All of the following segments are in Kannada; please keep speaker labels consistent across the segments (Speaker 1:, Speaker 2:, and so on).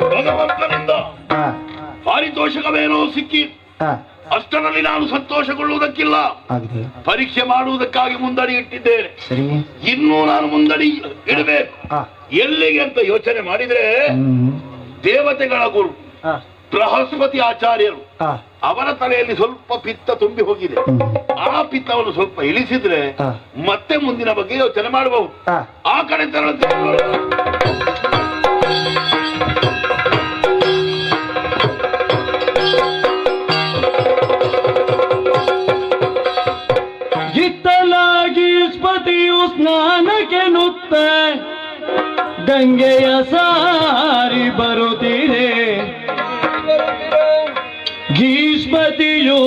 Speaker 1: ಭಗವಂತನಿಂದ
Speaker 2: ಹಾ
Speaker 1: ಪಾರಿತೋಷಕವೇನೋ ಸಿಕ್ಕಿ
Speaker 2: ಹಾ
Speaker 1: ಅಷ್ಟರಲ್ಲಿ ನಾನು ಸಂತೋಷಗೊಳ್ಳುವುದಕ್ಕಿಲ್ಲ
Speaker 2: ಆಗಿದೆ
Speaker 1: ಪರೀಕ್ಷೆ ಮಾಡುವುದಕ್ಕಾಗಿ ಮುಂದಡಿ ಇಟ್ಟಿದ್ದೇನೆ
Speaker 2: ಸರಿ
Speaker 1: ಇನ್ನೂ ನಾನು ಮುಂದಡಿ ಇಡಬೇಕು
Speaker 2: ಹಾ
Speaker 1: ಎಲ್ಲಿಗೆ ಅಂತ ಯೋಚನೆ ಮಾಡಿದ್ರೆ
Speaker 2: ಹ್ಮ್
Speaker 1: ದೇವತೆಗಳ ಗುರು
Speaker 2: ಹಾ
Speaker 1: ಬೃಹಸ್ಪತಿ ಆಚಾರ್ಯರು
Speaker 2: ಹಾ
Speaker 1: ಅವರ ತಲೆಯಲ್ಲಿ ಸ್ವಲ್ಪ ಪಿತ್ತ ತುಂಬಿ ಹೋಗಿದೆ
Speaker 2: ಹ್ಮ್
Speaker 1: ಆ ಪಿತ್ತವನ್ನು ಸ್ವಲ್ಪ ಇಳಿಸಿದ್ರೆ
Speaker 2: ಹಾ.
Speaker 1: ಮತ್ತೆ ಮುಂದಿನ ಬಗ್ಗೆ ಯೋಚನೆ ಮಾಡಬಹುದು
Speaker 2: ಹಾ
Speaker 1: ಆ ಕಡೆ ತೆರಳುತ್ತೇನೆ
Speaker 3: ಇತ್ತಲಾಗಿ ಸ್ಪತಿಯು ಸ್ನಾನಕ್ಕೆ ನುತ್ತ ಗಂಗೆಯ ಸಾರಿ ಬರುತ್ತೀರೆ ಗೀಷ್ಪತಿಯು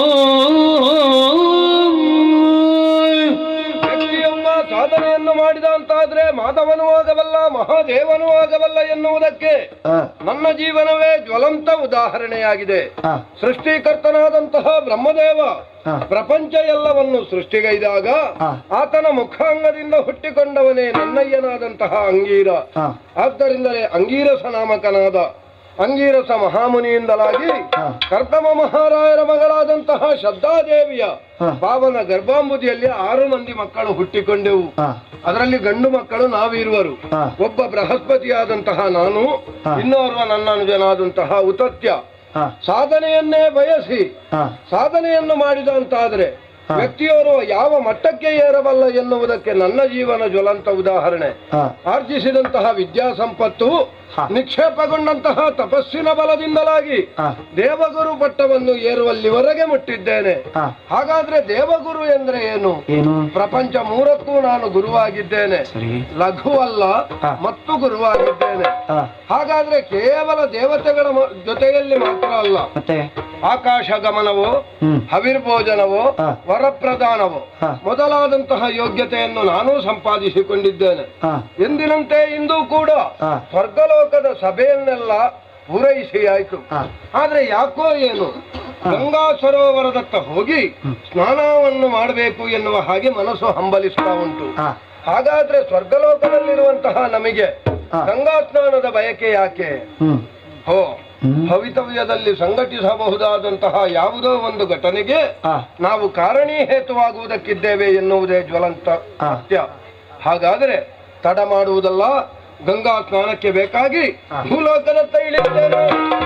Speaker 4: ವ್ಯಕ್ತಿಯೊಬ್ಬ ಸಾಧನೆಯನ್ನು ಮಾಡಿದ ಅಂತಾದ್ರೆ ಮಾಧವನೂ ಆಗಬಲ್ಲ ಮಹಾದೇವನೂ ಆಗಬಲ್ಲ ಎನ್ನುವುದಕ್ಕೆ
Speaker 2: ಹಾ
Speaker 4: ನನ್ನ ಜೀವನವೇ ಜ್ವಲಂತ ಉದಾಹರಣೆಯಾಗಿದೆ
Speaker 2: ಹಾ
Speaker 4: ಸೃಷ್ಟಿಕರ್ತನಾದಂತಹ ಬ್ರಹ್ಮದೇವ
Speaker 2: ಹಾ.
Speaker 4: ಪ್ರಪಂಚ ಎಲ್ಲವನ್ನು ಸೃಷ್ಟಿಗೈದಾಗ
Speaker 2: ಹಾ.
Speaker 4: ಆತನ ಮುಖಾಂಗದಿಂದ ಹುಟ್ಟಿಕೊಂಡವನೇ ನನ್ನಯ್ಯನಾದಂತಹ ಅಂಗೀರ
Speaker 2: ಹಾ
Speaker 4: ಆದ್ದರಿಂದಲೇ ಅಂಗೀರಸ ನಾಮಕನಾದ ಅಂಗೀರಸ ಮಹಾಮುನಿಯಿಂದಲಾಗಿ
Speaker 2: ಹಾ.
Speaker 4: ಕರ್ತಮ ಮಹಾರಾಯರ ಮಗಳಾದಂತಹ ಶ್ರದ್ಧಾದೇವಿಯ
Speaker 2: ಹಾ.
Speaker 4: ಪಾವನ ಗರ್ಭಾಂಬುದಿಯಲ್ಲಿ ಆರು ಮಂದಿ ಮಕ್ಕಳು ಹುಟ್ಟಿಕೊಂಡೆವು
Speaker 2: ಹಾ
Speaker 4: ಅದರಲ್ಲಿ ಗಂಡು ಮಕ್ಕಳು ನಾವಿರುವರು
Speaker 2: ಹಾ.
Speaker 4: ಒಬ್ಬ ಬೃಹಸ್ಪತಿಯಾದಂತಹ ನಾನು
Speaker 2: ಹಾ.
Speaker 4: ಇನ್ನೋರ್ವ ನನ್ನ ಅನುಜನಾದಂತಹ ಉತತ್ಯ
Speaker 2: ಹಾ
Speaker 4: ಸಾಧನೆಯನ್ನೇ ಬಯಸಿ
Speaker 2: ಹಾ
Speaker 4: ಸಾಧನೆಯನ್ನು ಮಾಡಿದ ಅಂತಾದ್ರೆ
Speaker 2: ಹಾ.
Speaker 4: ವ್ಯಕ್ತಿಯವರು ಯಾವ ಮಟ್ಟಕ್ಕೆ ಏರಬಲ್ಲ ಎನ್ನುವುದಕ್ಕೆ ನನ್ನ ಜೀವನ ಜ್ವಲಂತ ಉದಾಹರಣೆ
Speaker 2: ಹಾ
Speaker 4: ಆರ್ಜಿಸಿದಂತಹ ವಿದ್ಯಾಸಂಪತ್ತು
Speaker 2: ಹಾ.
Speaker 4: ನಿಕ್ಷೇಪಗೊಂಡಂತಹ ತಪಸ್ಸಿನ ಬಲದಿಂದಲಾಗಿ
Speaker 2: ಹಾ
Speaker 4: ದೇವಗುರು ಪಟ್ಟವನ್ನು ಏರುವಲ್ಲಿವರೆಗೆ ಮುಟ್ಟಿದ್ದೇನೆ
Speaker 2: ಹಾ
Speaker 4: ಹಾಗಾದ್ರೆ ದೇವಗುರು ಎಂದ್ರೆ ಏನು
Speaker 2: ಏನು
Speaker 4: ಪ್ರಪಂಚ ಮೂರಕ್ಕೂ ನಾನು ಗುರುವಾಗಿದ್ದೇನೆ
Speaker 2: ಸರಿ
Speaker 4: ಲಘು ಅಲ್ಲ
Speaker 2: ಹಾ.
Speaker 4: ಮತ್ತು ಗುರುವಾಗಿದ್ದೇನೆ
Speaker 2: ಹಾ
Speaker 4: ಹಾಗಾದ್ರೆ ಕೇವಲ ದೇವತೆಗಳ ಮ- ಜೊತೆಯಲ್ಲಿ ಮಾತ್ರ ಅಲ್ಲ
Speaker 2: ಮತ್ತೆ
Speaker 4: ಆಕಾಶ ಗಮನವೋ
Speaker 2: ಹ್ಮ್
Speaker 4: ಹವಿರ್ಭೋಜನವೋ
Speaker 2: ಹಾ.
Speaker 4: ವರಪ್ರದಾನವೋ
Speaker 2: ಹಾ.
Speaker 4: ಮೊದಲಾದಂತಹ ಯೋಗ್ಯತೆಯನ್ನು ನಾನೂ ಸಂಪಾದಿಸಿಕೊಂಡಿದ್ದೇನೆ
Speaker 2: ಹಾ
Speaker 4: ಎಂದಿನಂತೆ ಇಂದು ಕೂಡ
Speaker 2: ಹಾ.
Speaker 4: ಸ್ವರ್ಗಲೋಕದ ಸಭೆಯನ್ನೆಲ್ಲ ಪೂರೈಸಿ ಆಯ್ತು
Speaker 2: ಹಾ
Speaker 4: ಆದ್ರೆ ಯಾಕೋ ಏನು ಗಂಗಾ ಸರೋವರದತ್ತ ಹೋಗಿ ಸ್ನಾನವನ್ನು ಮಾಡಬೇಕು ಎನ್ನುವ ಹಾಗೆ ಮನಸ್ಸು ಹಂಬಲಿಸ್ತಾ ಉಂಟು
Speaker 2: ಹಾ
Speaker 4: ಹಾಗಾದ್ರೆ ಸ್ವರ್ಗಲೋಕದಲ್ಲಿರುವಂತಹ ನಮಗೆ
Speaker 2: ಹಾ.
Speaker 4: ಗಂಗಾ ಸ್ನಾನದ ಬಯಕೆ ಯಾಕೆ
Speaker 2: ಹ್ಮ್
Speaker 4: ಹೋ
Speaker 2: ಹ್ಮ್.
Speaker 4: ಭವಿತವ್ಯದಲ್ಲಿ ಸಂಘಟಿಸಬಹುದಾದಂತಹ ಯಾವುದೋ ಒಂದು ಘಟನೆಗೆ
Speaker 2: ಹಾ
Speaker 4: ನಾವು ಕಾರಣೀಹೇತುವಾಗುವುದಕ್ಕಿದ್ದೇವೆ ಎನ್ನುವುದೇ ಜ್ವಲಂತ
Speaker 2: ಹಾ.
Speaker 4: ಸತ್ಯ ಹಾಗಾದರೆ ತಡ ಮಾಡುವುದಲ್ಲ ಗಂಗಾ ಸ್ನಾನಕ್ಕೆ ಬೇಕಾಗಿ
Speaker 2: ಹಾ.
Speaker 4: ಭೂಲೋಕದತ್ತ ಇಳಿಯುತ್ತೇನೆ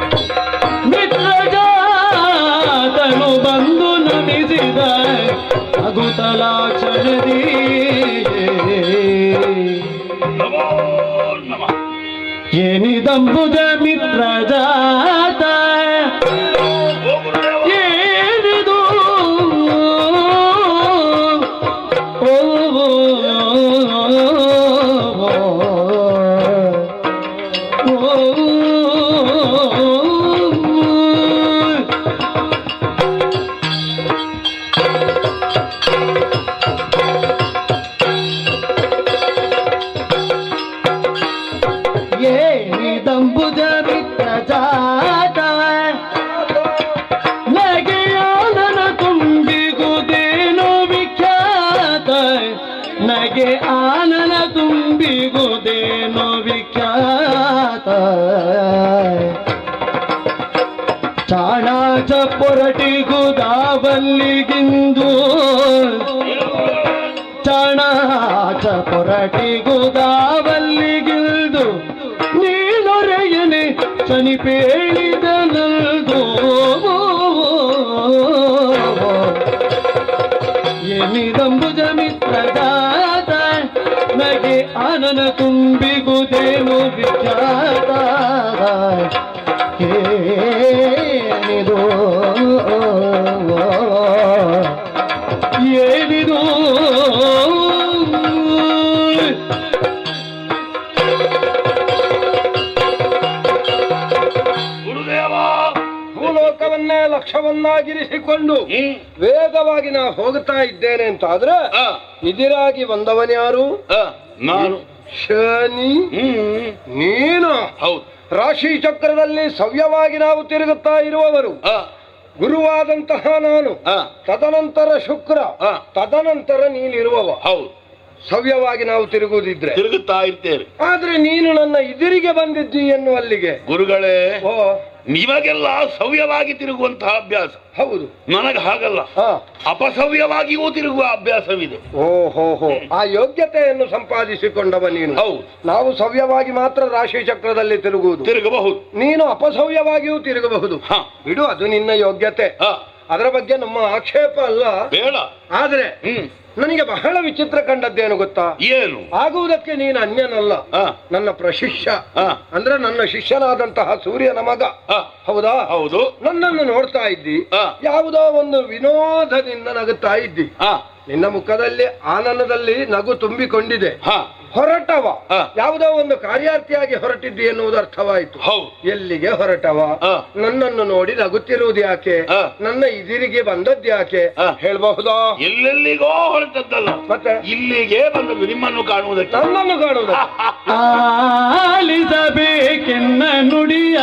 Speaker 3: ಮಿತ್ರಜಾತನು ಬಂದು ನಮಿಸಿದ ಅಗುತಲಾಕ್ಷಣದಿ
Speaker 1: ನಮೋ ನಮಃ
Speaker 3: ಏನಿದಂಬುದ ಮಿತ್ರಜಾತ
Speaker 1: ಓ ಗುರುದೇವ
Speaker 3: ಏನಿದು ಓ ಏನಿದಂಬುದ ಮಿತ್ರಜಾತ ನಗೆಯಾನನ ತುಂಬಿಗುದೇನೋ ವಿಖ್ಯಾತ ನಗೆ ಆನನ ತುಂಬಿಗುದೇನೋ ವಿಖ್ಯಾತ ಚಾಣಾಚ ಪೊರಟಿಗುದಾವಲ್ಲಿಗಿಂದು ಚಾಣಾಚ ಪೊರಟಿಗುದಾವಲ್ಲಿಗಿಲ್ದು ನೀನೊರೆಯನೆ ಚನಿಪೇಳಿದನಲ್ದು ಎನಿದಂಬುಜ ಮಿತ್ರದಾತ ನಗೆ ಆನನ ತುಂಬಿಗುದೇನು ವಿಖ್ಯಾತ ಏನಿದು ಏನಿದು
Speaker 1: ಗುರುದೇವ
Speaker 4: ಭೂಲೋಕವನ್ನೇ ಲಕ್ಷ್ಯವನ್ನಾಗಿರಿಸಿಕೊಂಡು
Speaker 1: ಹ್ಮ್
Speaker 4: ವೇಗವಾಗಿ ನಾ ಹೋಗುತ್ತಾ ಇದ್ದೇನೆ ಅಂತ ಆದ್ರೆ
Speaker 1: ಆ,
Speaker 4: ಇದಿರಾಗಿ ಬಂದವನ್ಯಾರು
Speaker 1: ಆ, ನಾನು
Speaker 4: ಶನಿ
Speaker 1: ಹ್ಮ್
Speaker 4: ನೀನು
Speaker 1: ಹೌದು
Speaker 4: ರಾಶಿ ಚಕ್ರದಲ್ಲಿ ಸವ್ಯವಾಗಿ ನಾವು ತಿರುಗುತ್ತಾ ಇರುವವರು
Speaker 1: ಆ,
Speaker 4: ಗುರುವಾದಂತಹ ನಾನು
Speaker 1: ಆ,
Speaker 4: ತದನಂತರ ಶುಕ್ರ
Speaker 1: ಆ.
Speaker 4: ತದನಂತರ ನೀನಿರುವವ
Speaker 1: ಹೌದು
Speaker 4: ಸವ್ಯವಾಗಿ ನಾವು ತಿರುಗುವುದಿದ್ರೆ
Speaker 1: ತಿರುಗುತ್ತಾ ಇರ್ತೇವೆ
Speaker 4: ಆದ್ರೆ ನೀನು ನನ್ನ ಎದುರಿಗೆ ಬಂದಿದ್ದಿ ಎನ್ನುವಲ್ಲಿಗೆ
Speaker 1: ಗುರುಗಳೇ
Speaker 4: ಓ
Speaker 1: ನಿಮಗೆಲ್ಲ ಸವ್ಯವಾಗಿ ತಿರುಗುವಂತಹ ಅಭ್ಯಾಸ
Speaker 4: ಹೌದು
Speaker 1: ನನಗೆ ಹಾಗಲ್ಲ
Speaker 4: ಹಾ
Speaker 1: ಅಪಸವ್ಯವಾಗಿಯೂ ತಿರುಗುವ ಅಭ್ಯಾಸವಿದೆ
Speaker 4: ಓ ಹೋ ಹೋ ಆ ಯೋಗ್ಯತೆಯನ್ನು ಸಂಪಾದಿಸಿಕೊಂಡವ ನೀನು
Speaker 1: ಹೌದು
Speaker 4: ನಾವು ಸವ್ಯವಾಗಿ ಮಾತ್ರ ರಾಶಿ ಚಕ್ರದಲ್ಲಿ ತಿರುಗುವುದು
Speaker 1: ತಿರುಗಬಹುದು
Speaker 4: ನೀನು ಅಪಸವ್ಯವಾಗಿಯೂ ತಿರುಗಬಹುದು
Speaker 1: ಹ
Speaker 4: ಬಿಡು ಅದು ನಿನ್ನ ಯೋಗ್ಯತೆ
Speaker 1: ಹ
Speaker 4: ಅದರ ಬಗ್ಗೆ ನಮ್ಮ ಆಕ್ಷೇಪ ಅಲ್ಲ
Speaker 1: ಬೇಡ
Speaker 4: ಆದ್ರೆ
Speaker 1: ಹ್ಮ್
Speaker 4: ನನಗೆ ಬಹಳ ವಿಚಿತ್ರ ಕಂಡದ್ದೇನು ಗೊತ್ತಾ
Speaker 1: ಏನು
Speaker 4: ಆಗುವುದಕ್ಕೆ ನೀನು ಅನ್ಯನಲ್ಲ
Speaker 1: ಹ
Speaker 4: ನನ್ನ ಪ್ರಶಿಷ್ಯ
Speaker 1: ಹ
Speaker 4: ಅಂದ್ರೆ ನನ್ನ ಶಿಷ್ಯನಾದಂತಹ ಸೂರ್ಯನ ಮಗ
Speaker 1: ಹ
Speaker 4: ಹೌದಾ
Speaker 1: ಹೌದು
Speaker 4: ನನ್ನನ್ನು ನೋಡ್ತಾ ಇದ್ದಿ
Speaker 1: ಹ
Speaker 4: ಯಾವುದೋ ಒಂದು ವಿನೋದದಿಂದ ನಗುತ್ತಾ ಇದ್ದಿ
Speaker 1: ಹ
Speaker 4: ನಿನ್ನ ಮುಖದಲ್ಲಿ ಆನಂದದಲ್ಲಿ ನಗು ತುಂಬಿಕೊಂಡಿದೆ
Speaker 1: ಹ
Speaker 4: ಹೊರಟವ
Speaker 1: ಹ.
Speaker 4: ಯಾವುದೋ ಒಂದು ಕಾರ್ಯಾರ್ಥಿಯಾಗಿ ಹೊರಟಿದ್ದಿ ಎನ್ನುವುದು ಅರ್ಥವಾಯಿತು
Speaker 1: ಹೌದು
Speaker 4: ಎಲ್ಲಿಗೆ ಹೊರಟವ
Speaker 1: ಹ.
Speaker 4: ನನ್ನನ್ನು ನೋಡಿ ನಗುತ್ತಿರುವುದು ಯಾಕೆ
Speaker 1: ಹ.
Speaker 4: ನನ್ನ ಇದಿರಿಗೆ ಬಂದದ್ದು ಯಾಕೆ
Speaker 1: ಹ.
Speaker 4: ಹೇಳ್ಬಹುದಾ
Speaker 1: ಎಲ್ಲೆಲ್ಲಿಗೋ ಹೊರಟದ್ದಲ್ಲ
Speaker 4: ಮತ್ತೆ
Speaker 1: ಇಲ್ಲಿಗೆ ಬಂದು ನಿಮ್ಮನ್ನು ಕಾಣುವುದಕ್ಕೆ
Speaker 4: ನನ್ನನ್ನು ಕಾಣುವುದು
Speaker 3: ಆಲಿಸಬೇಕೆನ್ನ ನುಡಿಯ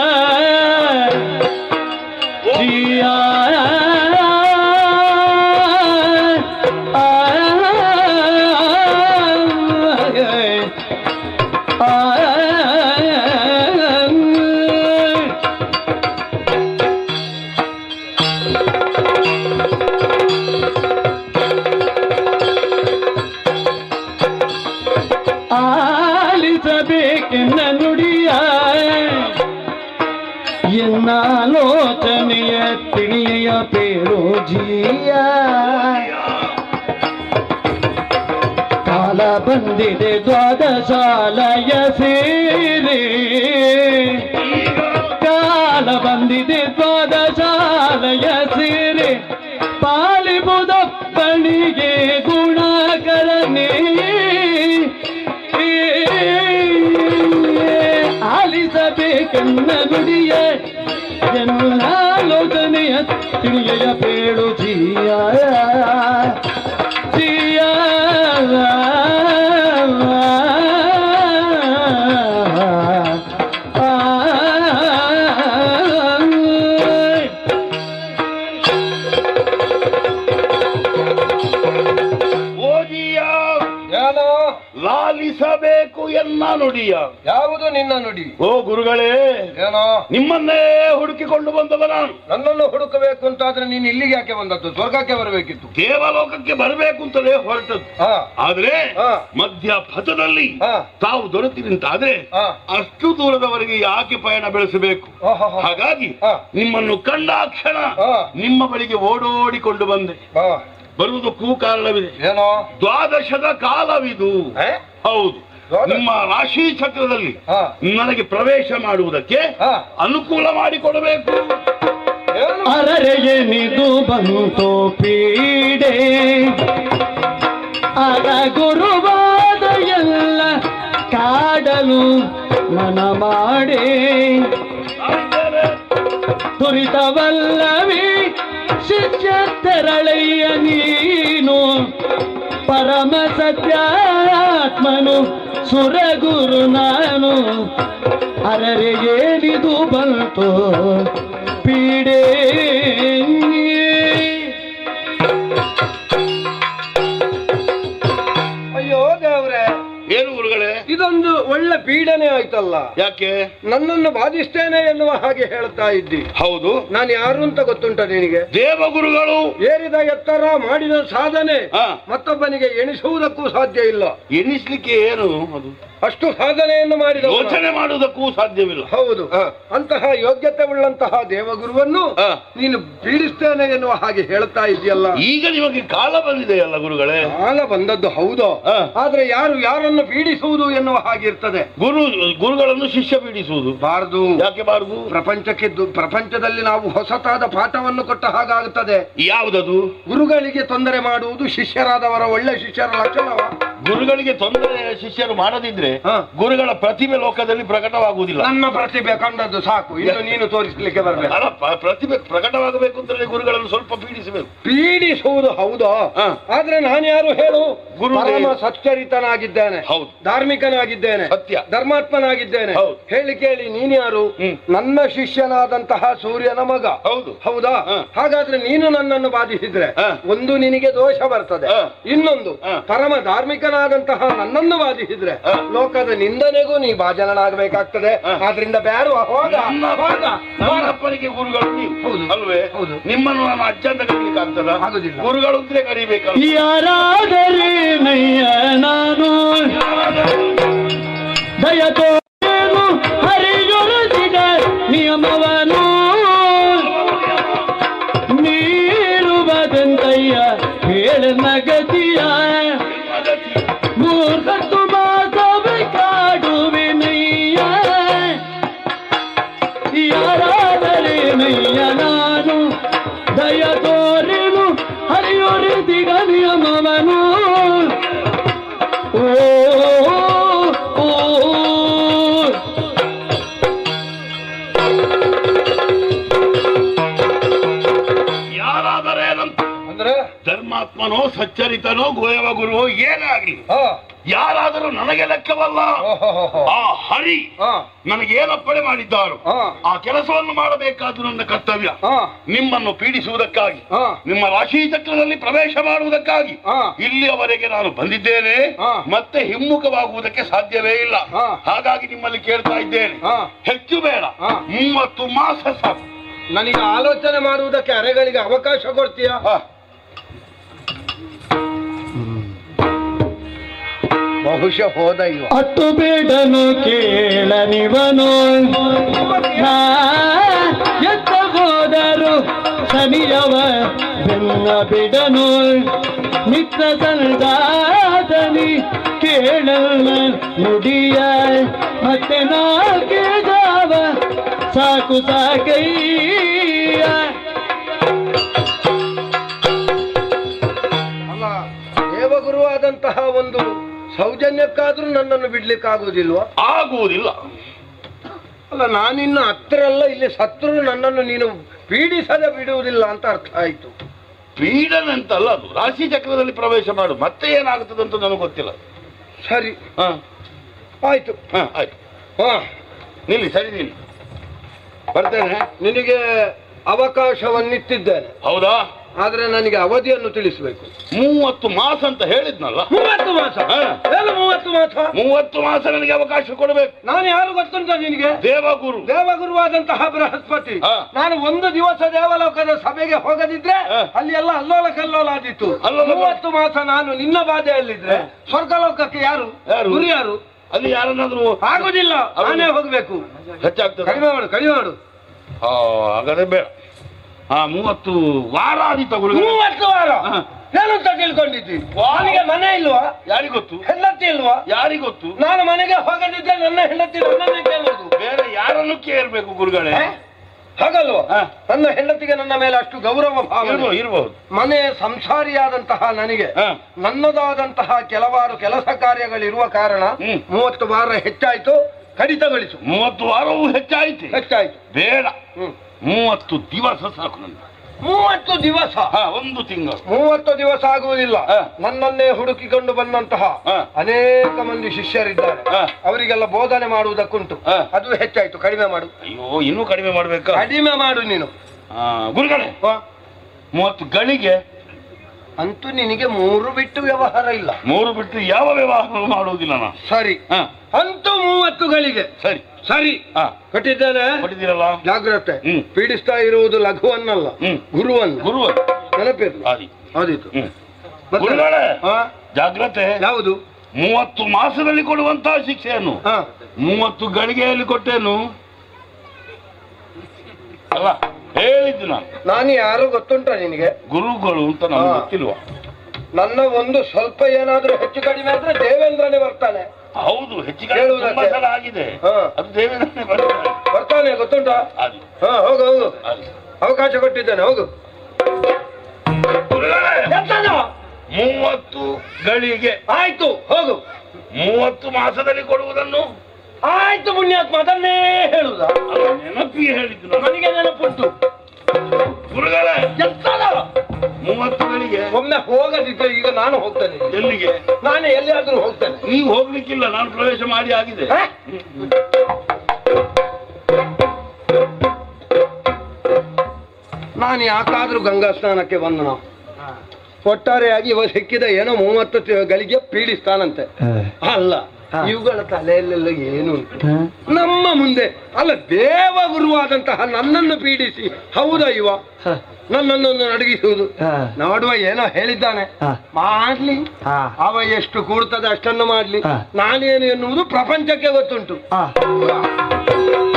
Speaker 3: ಜಿಯ ಆಲಿಸಬೇಕೆನ್ನ ನುಡಿಯ ಎನ್ನಾಲೋಚನೆಯ ತಿಳಿಯ ಪೇರು ಜಿಯ ಕಾಲ ಬಂದಿದೆ ದ್ವಾದಶಾಲಯ ಸೇರಿ ಕಾಲ ಬಂದಿದೆ ದ್ವಾದಶಾಲಯ ಸೇರಿ ಪಾಲಿಬುದಪ್ಪಣಿಗೆ ಗುಣಕರನೇ ಆಲಿಸಬೇಕೆನ್ನ ನುಡಿಯ ಎಲ್ಲಾಲೋಚನೆಯ ತಿಳಿಯ ಪೇಳು ಜಿಯ ಜಿಯ
Speaker 1: ಓದಿಯ
Speaker 4: ಏನೋ
Speaker 1: ಲಾಲಿಸಬೇಕು ಎನ್ನ ನುಡಿಯ
Speaker 4: ಯಾವುದು ನಿನ್ನ ನುಡಿ
Speaker 1: ಓ ಗುರುಗಳೇ
Speaker 4: ಏನೋ
Speaker 1: ನಿಮ್ಮನ್ನೇ ಹುಡುಕಿಕೊಂಡು ಬಂದವ ನಾನು
Speaker 4: ನನ್ನನ್ನು ಹುಡುಕಬೇಕು ಅಂತಾದ್ರೆ ನೀನು ಇಲ್ಲಿಗೆ ಯಾಕೆ ಬಂದದ್ದು ಸ್ವರ್ಗಕ್ಕೆ ಬರಬೇಕಿತ್ತು
Speaker 1: ದೇವಲೋಕಕ್ಕೆ ಬರಬೇಕು ಅಂತಲೇ ಹೊರಟದ್ದು
Speaker 4: ಹಾ
Speaker 1: ಆದ್ರೆ
Speaker 4: ಹಾ.
Speaker 1: ಮಧ್ಯ ಪಥದಲ್ಲಿ
Speaker 4: ಹಾ.
Speaker 1: ತಾವು ದೊರೆತಿರಂತಾದ್ರೆ
Speaker 4: ಹಾ.
Speaker 1: ಅಷ್ಟು ದೂರದವರೆಗೆ ಯಾಕೆ ಪಯಣ ಬೆಳೆಸಬೇಕು
Speaker 4: ಓಹೋಹೋ.
Speaker 1: ಹಾಗಾಗಿ
Speaker 4: ಹಾ.
Speaker 1: ನಿಮ್ಮನ್ನು ಕಂಡಾಕ್ಷಣ
Speaker 4: ಹಾ.
Speaker 1: ನಿಮ್ಮ ಬಳಿಗೆ ಓಡೋಡಿಕೊಂಡು ಬಂದೆ
Speaker 4: ಹಾ.
Speaker 1: ಬರುವುದಕ್ಕೂ ಕಾರಣವಿದೆ
Speaker 4: ಏನೋ
Speaker 1: ದ್ವಾದಶದ ಕಾಲವಿದು
Speaker 4: ಏ?
Speaker 1: ಹೌದು
Speaker 4: ದ್ವಾದಶ?
Speaker 1: ನಿಮ್ಮ ರಾಶಿ ಚಕ್ರದಲ್ಲಿ
Speaker 4: ಹಾ.
Speaker 1: ನನಗೆ ಪ್ರವೇಶ ಮಾಡುವುದಕ್ಕೆ
Speaker 4: ಹಾ.
Speaker 1: ಅನುಕೂಲ ಮಾಡಿಕೊಡಬೇಕು
Speaker 4: ಏನು?
Speaker 3: ಅರರೆಯನಿದು ಬಂತು ಪೀಡೆ ಆಗ ಗುರುವಾದ ಎಲ್ಲ ಕಾಡಲು ಮನ ಮಾಡೇ ತುರಿತವಲ್ಲವೇ ಶಿಷ್ಯ ತೆರಳಯ್ಯ ನೀನು ಪರಮ ಸತ್ಯಾತ್ಮನು ಸುರಗುರು ನಾನು ಅರರೆ ಏನಿದು ಬಂತು ಪೀಡೆ
Speaker 4: ಅಯ್ಯೋ ದೇವ್ರೆ
Speaker 1: ಏನು ಗುರುಗಳೇ
Speaker 4: ಇದೊಂದು ಒಳ್ಳೆ ಪೀಡನೆ ಆಯ್ತಲ್ಲ
Speaker 1: ಯಾಕೆ
Speaker 4: ನನ್ನನ್ನು ಬಾಧಿಸ್ತೇನೆ ಎನ್ನುವ ಹಾಗೆ ಹೇಳ್ತಾ ಇದ್ದಿ
Speaker 1: ಹೌದು
Speaker 4: ನಾನು ಯಾರು ಅಂತ ಗೊತ್ತುಂಟ ನಿನಗೆ
Speaker 1: ದೇವಗುರುಗಳು
Speaker 4: ಏರಿದ ಎತ್ತರ ಮಾಡಿದ ಸಾಧನೆ
Speaker 1: ಹಾ.
Speaker 4: ಮತ್ತೊಬ್ಬನಿಗೆ ಎಣಿಸುವುದಕ್ಕೂ ಸಾಧ್ಯ ಇಲ್ಲ
Speaker 1: ಎನಿಸ್ಲಿಕ್ಕೆ ಏನು ಅದು
Speaker 4: ಅಷ್ಟು ಸಾಧನೆಯನ್ನು ಮಾಡಿದ
Speaker 1: ಯೋಚನೆ ಮಾಡುವುದಕ್ಕೂ ಸಾಧ್ಯವಿಲ್ಲ
Speaker 4: ಹೌದು
Speaker 1: ಹಾ.
Speaker 4: ಅಂತಹ ಯೋಗ್ಯತೆ ಉಳ್ಳಂತಹ ದೇವಗುರುವನ್ನು
Speaker 1: ಹಾ.
Speaker 4: ನೀನು ಪೀಡಿಸ್ತೇನೆ ಎನ್ನುವ ಹಾಗೆ ಹೇಳ್ತಾ ಇದೆಯಲ್ಲ
Speaker 1: ಈಗ ನಿಮಗೆ ಕಾಲ ಬಂದಿದೆಯಲ್ಲ ಗುರುಗಳೇ
Speaker 4: ಕಾಲ ಬಂದದ್ದು ಹೌದು
Speaker 1: ಹಾ.
Speaker 4: ಆದ್ರೆ ಯಾರು ಯಾರನ್ನು ಪೀಡಿಸುವುದು ಎನ್ನುವ ಹಾಗೆ ಇರ್ತದೆ
Speaker 1: ಗುರು ಗುರುಗಳನ್ನು ಶಿಷ್ಯ ಪೀಡಿಸುವುದು
Speaker 4: ಬಾರದು
Speaker 1: ಯಾಕೆ ಬಾರದು
Speaker 4: ಪ್ರಪಂಚಕ್ಕೆ ದು- ಪ್ರಪಂಚದಲ್ಲಿ ನಾವು ಹೊಸತಾದ ಪಾಠವನ್ನು ಕೊಟ್ಟ ಹಾಗಾಗುತ್ತದೆ
Speaker 1: ಯಾವುದದು
Speaker 4: ಗುರುಗಳಿಗೆ ತೊಂದರೆ ಮಾಡುವುದು ಶಿಷ್ಯರಾದವರ ಒಳ್ಳೆ ಶಿಷ್ಯರ ಲಕ್ಷಣವ
Speaker 1: ಗುರುಗಳಿಗೆ ತೊಂದರೆ ಶಿಷ್ಯರು ಮಾಡದಿದ್ರೆ
Speaker 4: ಹಾ.
Speaker 1: ಗುರುಗಳ ಪ್ರತಿಭೆ ಲೋಕದಲ್ಲಿ ಪ್ರಕಟವಾಗುವುದಿಲ್ಲ
Speaker 4: ನನ್ನ ಪ್ರತಿಭೆ ಕಂಡದ್ದು ಸಾಕು ಇನ್ನು ನೀನು ತೋರಿಸ್ಲಿಕ್ಕೆ ಬರಬೇಕು
Speaker 1: ಅಲ್ಲ ಪ- ಪ್ರತಿಭೆ ಪ್ರಕಟವಾಗಬೇಕು ಅಂತಂದ್ರೆ ಗುರುಗಳನ್ನು ಸ್ವಲ್ಪ ಪೀಡಿಸಬೇಕು
Speaker 4: ಪೀಡಿಸುವುದು ಹೌದು
Speaker 1: ಹಾ.
Speaker 4: ಆದ್ರೆ ನಾನು ಯಾರು ಹೇಳು
Speaker 1: ಗುರು
Speaker 4: ಪರಮ
Speaker 1: ದೇವ-
Speaker 4: ಸಚ್ಚರಿತನಾಗಿದ್ದೇನೆ
Speaker 1: ಹೌದು.
Speaker 4: ಧಾರ್ಮಿಕನಾಗಿದ್ದೇನೆ
Speaker 1: ಸತ್ಯ.
Speaker 4: ಧರ್ಮಾತ್ಮನಾಗಿದ್ದೇನೆ
Speaker 1: ಹೌದು.
Speaker 4: ಹೇಳಿ ಕೇಳಿ ನೀನ್ ಯಾರು
Speaker 1: ಹ್ಮ್.
Speaker 4: ನನ್ನ ಶಿಷ್ಯನಾದಂತಹ ಸೂರ್ಯನ ಮಗ
Speaker 1: ಹೌದು
Speaker 4: ಹೌದಾ
Speaker 1: ಹಾ.
Speaker 4: ಹಾಗಾದ್ರೆ ನೀನು ನನ್ನನ್ನು ಬಾಧಿಸಿದ್ರೆ
Speaker 1: ಹಾ.
Speaker 4: ಒಂದು ನಿನಗೆ ದೋಷ ಬರ್ತದೆ
Speaker 1: ಹಾ.
Speaker 4: ಇನ್ನೊಂದು
Speaker 1: ಹಾ.
Speaker 4: ಪರಮ ಧಾರ್ಮಿಕ ಭಕ್ತನಾದಂತಹ ನನ್ನನ್ನು ವಾದಿಸಿದ್ರೆ
Speaker 1: ಹ.
Speaker 4: ಲೋಕದ ನಿಂದನೆಗೂ ನೀ ಭಾಜನನಾಗಬೇಕಾಗ್ತದೆ
Speaker 1: ಹ.
Speaker 4: ಆದ್ರಿಂದ ಬ್ಯಾರು ಹೋಗ
Speaker 1: ನನ್ನ
Speaker 4: ಹೋಗ
Speaker 1: ನನ್ನ ಅಪ್ಪನಿಗೆ ಗುರುಗಳು ನೀವು
Speaker 4: ಹೌದು.
Speaker 1: ಅಲ್ವೇ
Speaker 4: ಹೌದು.
Speaker 1: ನಿಮ್ಮನ್ನು ನಾನು ಅಜ್ಜ ಅಂತ ಕರೀಲಿಕ್ಕೆ ಆಗ್ತದ
Speaker 4: ಆಗುದಿಲ್ಲ.
Speaker 1: ಗುರುಗಳು ಅಂದ್ರೆ ಕರಿಬೇಕಲ್ಲ
Speaker 3: ಯಾರಾದರೇನಯ್ಯ ನಾನು ದಯ ತೋರೇನು ಹರಿಯೊರಸಿದ ನಿಯಮವನು ನೀರುವುದಂತಯ್ಯ ಹೇಳನ ಗತಿಯ ಮೂರ್ಖತ್ತು ಮಾಸವೆ ಕಾಡುವೆನಯ್ಯ ಯಾರಾದರೇನಯ್ಯ ನಾನು ದಯ ತೋರೆನು ಹರಿಯೊರೆದಿಗ ನಿಯಮವನು ಓ ಓ,
Speaker 1: ಯಾರಾದರೇನಂತ
Speaker 4: ಅಂದ್ರೆ
Speaker 1: ಧರ್ಮಾತ್ಮನೋ ಸಚ್ಚರಿತನೋ ಗೋಯವ ಗುರುವೋ ಏನಾಗ್ಲಿ
Speaker 4: ಹ.
Speaker 1: ಯಾರಾದರೂ ನನಗೆ ಲೆಕ್ಕವಲ್ಲ
Speaker 4: ಓಹೋಹೋಹೋ.
Speaker 1: ಆ ಹರಿ
Speaker 4: ಹ.
Speaker 1: ನನಗೇನಪ್ಪಣೆ ಮಾಡಿದ್ದಾರೋ
Speaker 4: ಹ.
Speaker 1: ಆ ಕೆಲಸವನ್ನು ಮಾಡಬೇಕಾದ್ದು ನನ್ನ ಕರ್ತವ್ಯ
Speaker 4: ಹ.
Speaker 1: ನಿಮ್ಮನ್ನು ಪೀಡಿಸುವುದಕ್ಕಾಗಿ
Speaker 4: ಹ.
Speaker 1: ನಿಮ್ಮ ರಾಶಿ ಚಕ್ರದಲ್ಲಿ ಪ್ರವೇಶ ಮಾಡುವುದಕ್ಕಾಗಿ
Speaker 4: ಹ.
Speaker 1: ಇಲ್ಲಿಯವರೆಗೆ ನಾನು ಬಂದಿದ್ದೇನೆ
Speaker 4: ಹ.
Speaker 1: ಮತ್ತೆ ಹಿಮ್ಮುಖವಾಗುವುದಕ್ಕೆ ಸಾಧ್ಯವೇ ಇಲ್ಲ
Speaker 4: ಹ.
Speaker 1: ಹಾಗಾಗಿ ನಿಮ್ಮಲ್ಲಿ ಕೇಳ್ತಾ ಇದ್ದೇನೆ
Speaker 4: ಹ.
Speaker 1: ಹೆಚ್ಚು ಬೇಡ
Speaker 4: ಹ.
Speaker 1: ಮೂವತ್ತು ಮಾಸ ಸಾಕು
Speaker 4: ನನಗೆ ಆಲೋಚನೆ ಮಾಡುವುದಕ್ಕೆ ಅರೆಗಳಿಗೆ ಅವಕಾಶ ಕೊಡ್ತೀಯಾ
Speaker 1: ಹ.
Speaker 4: ಬಹುಶಃ ಹೋದ ಇವ
Speaker 3: ಅತ್ತು ಬೇಡನು ಕೇಳನಿವನು ನಾ ಎತ್ತ ಹೋದರು ಶನಿಯವ ಬೆನ್ನ ಬಿಡನು ಮಿತ್ರ ಸಂದಾದನಿ ಕೇಳಲ್ಲ ನುಡಿಯ ಮತ್ತೆ ನಾಲ್ಕೆ ಜಾವ ಸಾಕು ಸಾಕಯ್ಯ
Speaker 4: ಅಲ್ಲ ದೇವಗುರುವಾದಂತಹ ಒಂದು ಸೌಜನ್ಯಕ್ಕಾದ್ರೂ ನನ್ನನ್ನು ಬಿಡ್ಲಿಕ್ಕಾಗುವುದಿಲ್ವಾ
Speaker 1: ಆಗುವುದಿಲ್ಲ
Speaker 4: ಅಲ್ಲ ನಾನಿನ್ನು ಹತ್ತಿರಲ್ಲ ಇಲ್ಲಿ ಸತ್ರು ನನ್ನನ್ನು ನೀನು ಪೀಡಿಸದೆ ಬಿಡುವುದಿಲ್ಲ ಅಂತ ಅರ್ಥ ಆಯ್ತು
Speaker 1: ಪೀಡನೆ ಅಂತಲ್ಲ ಅದು ರಾಶಿ ಚಕ್ರದಲ್ಲಿ ಪ್ರವೇಶ ಮಾಡು ಮತ್ತೆ ಏನಾಗುತ್ತದೆ ಅಂತ ನನಗೆ ಗೊತ್ತಿಲ್ಲ
Speaker 4: ಸರಿ
Speaker 1: ಹ
Speaker 4: ಆಯ್ತು
Speaker 1: ಹ ಆಯ್ತು
Speaker 4: ಹಾ
Speaker 1: ನಿಲ್ಲಿ ಸರಿ ನಿಲ್ಲಿ ಬರ್ತೇನೆ
Speaker 4: ನಿನಗೆ ಅವಕಾಶವನ್ನಿಟ್ಟಿದ್ದೇನೆ
Speaker 1: ಹೌದಾ
Speaker 4: ಆದ್ರೆ ನನಗೆ ಅವಧಿಯನ್ನು ತಿಳಿಸಬೇಕು
Speaker 1: ಮೂವತ್ತು ಮಾಸ ಅಂತ ಹೇಳಿದ್ನಲ್ಲ
Speaker 4: ಮೂವತ್ತು ಮಾಸ
Speaker 1: ಹಾ.
Speaker 4: ಏನು ಮೂವತ್ತು ಮಾಸ
Speaker 1: ಮೂವತ್ತು ಮಾಸ ನನಗೆ ಅವಕಾಶ ಕೊಡಬೇಕು
Speaker 4: ನಾನು ಯಾರು ಗೊತ್ತುಂಟ ನಿನಗೆ
Speaker 1: ದೇವಗುರು
Speaker 4: ದೇವಗುರುವಾದಂತಹ ಬೃಹಸ್ಪತಿ
Speaker 1: ಹಾ.
Speaker 4: ನಾನು ಒಂದು ದಿವಸ ದೇವಲೋಕದ ಸಭೆಗೆ ಹೋಗದಿದ್ರೆ
Speaker 1: ಹಾ.
Speaker 4: ಅಲ್ಲಿ ಎಲ್ಲ ಅಲ್ಲೋಲ ಕಲ್ಲೋಲ ಆದಿತ್ತು
Speaker 1: ಅಲ್ಲೋಲ ಕಲ್ಲೋಲ.
Speaker 4: ಮೂವತ್ತು ಮಾಸ ನಾನು ನಿನ್ನ ಬಾಧೆಯಲ್ಲಿದ್ರೆ ಸ್ವರ್ಗಲೋಕಕ್ಕೆ ಯಾರು
Speaker 1: ಯಾರು?
Speaker 4: ಗುರು ಯಾರು
Speaker 1: ಅಲ್ಲಿ ಯಾರನ್ನಾದ್ರೂ
Speaker 4: ಆಗುದಿಲ್ಲ
Speaker 1: ಹೌದು.
Speaker 4: ನಾನೇ ಹೋಗ್ಬೇಕು
Speaker 1: ಹೆಚ್ಚಾಗ್ತದೆ
Speaker 4: ಕಡಿಮೆ ಮಾಡು ಕಡಿಮೆ ಮಾಡು
Speaker 1: ಹಾ ಹಾಗಾದ್ರೆ ಬೇಡ ಹಾ ಮೂವತ್ತು ವಾರ ಆದಿತ್ತ ಗುರುಗಳು
Speaker 4: ಮೂವತ್ತು ವಾರ
Speaker 1: ಹಾ.
Speaker 4: ಏನಂತ ತಿಳ್ಕೊಂಡಿದ್ದಿ
Speaker 1: ವಾ.
Speaker 4: ನನಗೆ ಮನೆ ಇಲ್ವಾ
Speaker 1: ಯಾರಿಗೊತ್ತು
Speaker 4: ಹೆಂಡತಿ ಇಲ್ವಾ
Speaker 1: ಯಾರಿಗೊತ್ತು
Speaker 4: ನಾನು ಮನೆಗೆ ಹೋಗದಿದ್ದರೆ ನನ್ನ ಹೆಂಡತಿ ನನ್ನನ್ನೇ ಕೇಳುವುದು
Speaker 1: ಬೇರೆ ಯಾರನ್ನು ಕೇಳಬೇಕು ಗುರುಗಳೇ
Speaker 4: ಹೇ? ಹಾಗಲ್ವಾ
Speaker 1: ಹಾ.
Speaker 4: ನನ್ನ ಹೆಂಡತಿಗೆ ನನ್ನ ಮೇಲೆ ಅಷ್ಟು ಗೌರವ ಭಾವನೆ
Speaker 1: ಇರ್ಬೋದು ಇರ್ಬೋದು
Speaker 4: ಮನೆ ಸಂಸಾರಿಯಾದಂತಹ ನನಗೆ
Speaker 1: ಹಾ.
Speaker 4: ನನ್ನದಾದಂತಹ ಕೆಲವಾರು ಕೆಲಸ ಕಾರ್ಯಗಳಿರುವ ಕಾರಣ
Speaker 1: ಹ್ಮ್.
Speaker 4: ಮೂವತ್ತು ವಾರ ಹೆಚ್ಚಾಯ್ತು ಕಡಿತಗೊಳಿಸು
Speaker 1: ಮೂವತ್ತು ವಾರವೂ ಹೆಚ್ಚಾಯ್ತು
Speaker 4: ಹೆಚ್ಚಾಯ್ತು
Speaker 1: ಬೇಡ
Speaker 4: ಹ್ಮ್.
Speaker 1: ಮೂವತ್ತು ದಿವಸ ಸಾಕು ನನಗೆ
Speaker 4: ಮೂವತ್ತು ದಿವಸ
Speaker 1: ಹಾ ಒಂದು ತಿಂಗಳು
Speaker 4: ಮೂವತ್ತು ದಿವಸ ಆಗುವುದಿಲ್ಲ
Speaker 1: ಹಾ.
Speaker 4: ನನ್ನನ್ನೇ ಹುಡುಕಿಕೊಂಡು ಬಂದಂತಹ
Speaker 1: ಹಾ.
Speaker 4: ಅನೇಕ ಮಂದಿ ಶಿಷ್ಯರಿದ್ದಾರೆ
Speaker 1: ಹಾ.
Speaker 4: ಅವರಿಗೆಲ್ಲ ಬೋಧನೆ ಮಾಡುವುದಕ್ಕುಂಟು
Speaker 1: ಹಾ.
Speaker 4: ಅದು ಹೆಚ್ಚಾಯ್ತು ಕಡಿಮೆ ಮಾಡು
Speaker 1: ಅಯ್ಯೋ ಇನ್ನೂ ಕಡಿಮೆ ಮಾಡ್ಬೇಕಾ
Speaker 4: ಕಡಿಮೆ ಮಾಡು ನೀನು
Speaker 1: ಹಾ, ಗುರುಗಳೇ
Speaker 4: ವಾ.
Speaker 1: ಮೂವತ್ತು ಗಳಿಗೆ
Speaker 4: ಅಂತೂ ನಿನಗೆ ಮೂರು ಬಿಟ್ಟು ವ್ಯವಹಾರ ಇಲ್ಲ
Speaker 1: ಮೂರು ಬಿಟ್ಟು ಯಾವ ವ್ಯವಹಾರ ಮಾಡುವುದಿಲ್ಲ ನಾನು
Speaker 4: ಸರಿ
Speaker 1: ಹಾ
Speaker 4: ಅಂತೂ ಮೂವತ್ತುಗಳಿಗೆ
Speaker 1: ಸರಿ
Speaker 4: ಸರಿ
Speaker 1: ಹಾ
Speaker 4: ಕೊಟ್ಟಿದ್ದೇನೆ
Speaker 1: ಕೊಟ್ಟಿದ್ದೀರಲ್ಲ
Speaker 4: ಜಾಗ್ರತೆ
Speaker 1: ಹ್ಮ್.
Speaker 4: ಪೀಡಿಸ್ತಾ ಇರುವುದು ಲಘುವನ್ನಲ್ಲ
Speaker 1: ಹ್ಮ್.
Speaker 4: ಗುರುವನ್ನು
Speaker 1: ಗುರು
Speaker 4: ನೆನಪಿರ್ಲಿ
Speaker 1: ಆದಿ
Speaker 4: ಆದೀತು
Speaker 1: ಹ್ಮ್
Speaker 4: ಮತ್ತೆ?
Speaker 1: ಗುರುಗಳೇ
Speaker 4: ಹಾ?
Speaker 1: ಜಾಗ್ರತೆ
Speaker 4: ಯಾವುದು
Speaker 1: ಮೂವತ್ತು ಮಾಸದಲ್ಲಿ ಕೊಡುವಂತಹ ಶಿಕ್ಷೆಯನ್ನು
Speaker 4: ಹಾ
Speaker 1: ಮೂವತ್ತು ಗಳಿಗೆಯಲ್ಲಿ ಕೊಟ್ಟೇನು ಅಲ್ಲ ಹೇಳಿದ್ದು ನಾನು
Speaker 4: ನಾನು ಯಾರು ಗೊತ್ತುಂಟ ನಿನಗೆ
Speaker 1: ಗುರುಗಳು ಅಂತ ನಮ್ಗೆ
Speaker 4: ಹಾ.
Speaker 1: ಗೊತ್ತಿಲ್ವಾ
Speaker 4: ನನ್ನ ಒಂದು ಸ್ವಲ್ಪ ಏನಾದ್ರೂ ಹೆಚ್ಚು ಕಡಿಮೆ ಆದ್ರೆ ದೇವೇಂದ್ರನೇ ಬರ್ತಾನೆ
Speaker 1: ಹೌದು ಹೆಚ್ಚಿಗೆ
Speaker 4: ಹೇಳುವುದಕ್ಕೆ?
Speaker 1: ತುಂಬಾ ಸಲ ಆಗಿದೆ
Speaker 4: ಹಾ.
Speaker 1: ಅದು ದೇವೇಂದ್ರನೇ ಬರ್ತಾರೆ
Speaker 4: ಬರ್ತಾನೆ ಗೊತ್ತುಂಟಾ
Speaker 1: ಆದಿ
Speaker 4: ಹಾ ಹೋಗು ಹೋಗು
Speaker 1: ಆದಿ
Speaker 4: ಅವಕಾಶ ಕೊಟ್ಟಿದ್ದೇನೆ ಹೋಗು
Speaker 1: ಗುರುಗಳೇ,
Speaker 4: ಎಂತದು?
Speaker 1: ಮೂವತ್ತು ಗಳಿಗೆ
Speaker 4: ಆಯ್ತು ಹೋಗು
Speaker 1: ಮೂವತ್ತು ಮಾಸದಲ್ಲಿ ಕೊಡುವುದನ್ನು
Speaker 4: ಆಯ್ತು ಪುಣ್ಯಾತ್ಮ ಅದನ್ನೇ ಹೇಳುದ
Speaker 1: ಅದು ನೆನಪಿ ಹೇಳಿದ್ದು ನಾನು.
Speaker 4: ನನಗೆ ನೆನಪುಂಟು
Speaker 1: ಗುರುಗಳೇ
Speaker 4: ಎಂತದ
Speaker 1: ಮೂವತ್ತು ಗಳಿಗೆ
Speaker 4: ಒಮ್ಮೆ ಹೋಗದಿದ್ರೆ ಈಗ ನಾನು ಹೋಗ್ತೇನೆ
Speaker 1: ಎಲ್ಲಿಗೆ
Speaker 4: ನಾನು ಎಲ್ಲಿಯಾದ್ರೂ ಹೋಗ್ತೇನೆ
Speaker 1: ನೀವು ಹೋಗ್ಲಿಕ್ಕಿಲ್ಲ ನಾನು ಪ್ರವೇಶ ಮಾಡಿ ಆಗಿದೆ
Speaker 4: ಹಾ? ನಾನು ಯಾಕಾದ್ರೂ ಗಂಗಾ ಸ್ನಾನಕ್ಕೆ ಬಂದ ನಾವು ಒಟ್ಟಾರೆಯಾಗಿ ಇವ ಸಿಕ್ಕಿದ ಏನೋ ಮೂವತ್ತು ತಿ- ಗಳಿಗೆ ಪೀಡಿಸ್ತಾನಂತೆ ಅಲ್ಲ
Speaker 3: ಹಾ.
Speaker 4: ಇವುಗಳ ತಲೆಯಲ್ಲೆಲ್ಲ ಏನು ಉಂಟು ನಮ್ಮ ಮುಂದೆ ಅಲ್ಲ ದೇವ ಗುರುವಾದಂತಹ ನನ್ನನ್ನು ಪೀಡಿಸಿ ಹೌದಾ ಇವ ನನ್ನನ್ನು ನಡಗಿಸುವುದು ನೋಡುವ ಏನೋ ಹೇಳಿದ್ದಾನೆ
Speaker 3: ಹಾ.
Speaker 4: ಮಾಡ್ಲಿ ಅವ ಎಷ್ಟು ಕೂಡ್ತದೆ ಅಷ್ಟನ್ನು ಮಾಡ್ಲಿ
Speaker 3: ಹಾ.
Speaker 4: ನಾನೇನು ಎನ್ನುವುದು ಪ್ರಪಂಚಕ್ಕೆ ಗೊತ್ತುಂಟು
Speaker 3: ಆ